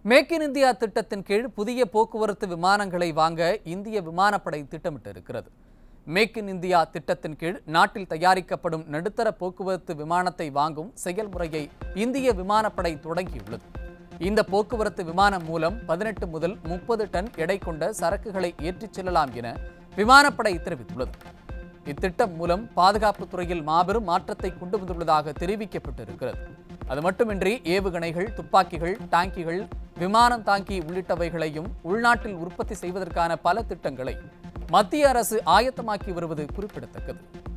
make in India திட்டத்தின் கீழ் புதிய போக்குவரத்து விமானங்களை வாங்க இந்திய விமானப்படை திட்டமிட்டிருக்கிறது மேக் இன் இந்தியா திட்டத்தின் கீழ் நாட்டில் தயாரிக்கப்படும் நடுத்தர போக்குவரத்து விமானத்தை வாங்கும் செயல்முறையை இந்திய விமானப்படை தொடங்கியுள்ளது இந்த போக்குவரத்து விமானம் மூலம் பதினெட்டு முதல் முப்பது டன் எடை கொண்ட சரக்குகளை ஏற்றிச் செல்லலாம் என விமானப்படை தெரிவித்துள்ளது இத்திட்டம் மூலம் பாதுகாப்பு துறையில் மாபெரும் மாற்றத்தை கொண்டு வந்துள்ளதாக தெரிவிக்கப்பட்டிருக்கிறது அது மட்டுமின்றி ஏவுகணைகள் துப்பாக்கிகள் டாங்கிகள் விமானம் தாங்கி உள்ளிட்டவைகளையும் உள்நாட்டில் உற்பத்தி செய்வதற்கான பல திட்டங்களை மத்திய அரசு ஆயத்தமாக்கி வருவது குறிப்பிடத்தக்கது